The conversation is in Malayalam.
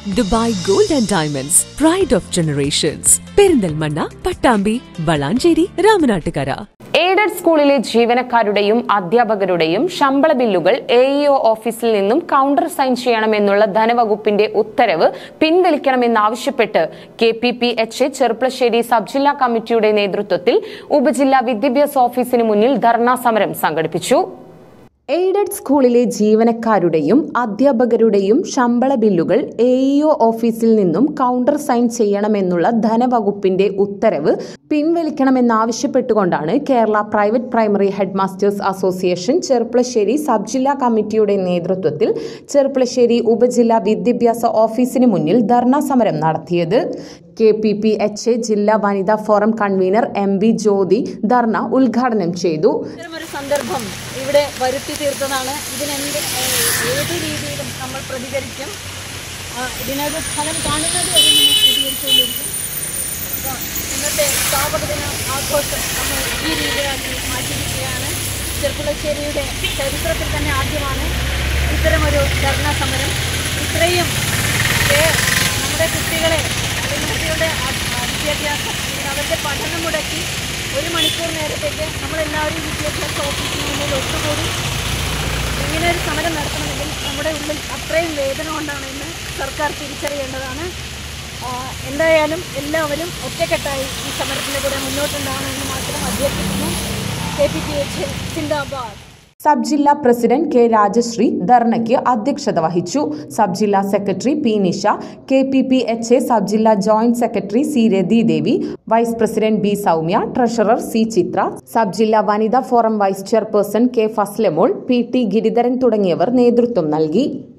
Dubai gold and diamonds pride of generations Perinthalmanna Pattambi Valanchery Ramanattukara aided സ്കൂളിലെ ജീവനക്കാരുടെയും അധ്യാപകരുടെയും ശമ്പള ബില്ലുകൾ എ ഇഒ ഓഫീസിൽ നിന്നും കൗണ്ടർ സൈൻ ചെയ്യണമെന്നുള്ള ധനവകുപ്പിന്റെ ഉത്തരവ് പിൻവലിക്കണമെന്നാവശ്യപ്പെട്ട് K P P H A Cherpulassery sub ജില്ലാ കമ്മിറ്റിയുടെ നേതൃത്വത്തിൽ ഉപജില്ലാ വിദ്യാഭ്യാസ ഓഫീസിന് മുന്നിൽ ധർണാ സമരം സംഘടിപ്പിച്ചു എയ്ഡഡ് സ്കൂളിലെ ജീവനക്കാരുടെയും അധ്യാപകരുടെയും ശമ്പള ബില്ലുകൾ എ ഇഒ ഓഫീസിൽ നിന്നും കൗണ്ടർ സൈൻ ചെയ്യണമെന്നുള്ള ധനവകുപ്പിന്റെ ഉത്തരവ് പിൻവലിക്കണമെന്നാവശ്യപ്പെട്ടുകൊണ്ടാണ് Kerala private primary headmasters association Cherpulassery sub ജില്ലാ കമ്മിറ്റിയുടെ നേതൃത്വത്തിൽ ചെർപ്പളശ്ശേരി ഉപജില്ലാ വിദ്യാഭ്യാസ ഓഫീസിന് മുന്നിൽ ധർണാ സമരം നടത്തിയത് K P P H A ജില്ലാ വനിതാ forum convener M V Jyothi dharna ഉദ്ഘാടനം ചെയ്തു ഇത്തരമൊരു സന്ദർഭം ഇവിടെ വരുത്തി തീർത്തതാണ് ഇതിനെന്ത് ഏഹ്, ഏത് രീതിയിലും നമ്മൾ പ്രതികരിക്കും ആ, ഇതിനൊരു ഫലം കാണുന്നത് വരെ നമ്മൾ പ്രതികരിച്ചുകൊണ്ടിരിക്കും അപ്പോൾ ഇന്നത്തെ സ്ഥാപക ദിന ആഘോഷം നമ്മൾ ഈ രീതിയിലാക്കി മാറ്റിയിരിക്കുകയാണ് ചെറുപ്പുളശ്ശേരിയുടെ ചരിത്രത്തിൽ തന്നെ ആദ്യമാണ് ഇത്തരമൊരു ധർണാ സമരം ഇത്രയും ഏ- നമ്മുടെ കുട്ടികളെ അല്ലെങ്കിൽ കുട്ടികളുടെ അ- വിദ്യാഭ്യാസം അല്ലെങ്കിൽ അവരുടെ പഠനം മുടക്കി ഒരു മണിക്കൂർ നേരത്തേക്ക് നമ്മളെല്ലാവരും വിദ്യാഭ്യാസ ഓഫീസിന് മുന്നിൽ ഒത്തുകൂടി ഇങ്ങനെ ഒരു സമരം നടത്തണമെങ്കിൽ നമ്മുടെ ഉള്ളിൽ അത്രയും വേദന കൊണ്ടാണ് ഇന്ന് സർക്കാർ തിരിച്ചറിയേണ്ടതാണ് ആ, എന്തായാലും എല്ലാവരും ഒറ്റക്കെട്ടായി ഈ സമരത്തിൻ്റെ കൂടെ മുന്നോട്ടുണ്ടാവണമെന്ന് മാത്രം അഭ്യർത്ഥിക്കുന്നു കെ പി ടി എച്ച് സിന്ദാബാദ് സബ് ജില്ലാ പ്രസിഡന്റ് കെ രാജശ്രീ ധർണയ്ക്ക് അധ്യക്ഷത വഹിച്ചു സബ് ജില്ലാ secretary P Nisha K P P H A sub ജില്ലാ joint secretary C Rathidevi vice president B Soumya treasurer C Chitra sub ജില്ലാ വനിതാ forum vice chairperson K Fasalmol P T Giridharan തുടങ്ങിയവർ നേതൃത്വം നൽകി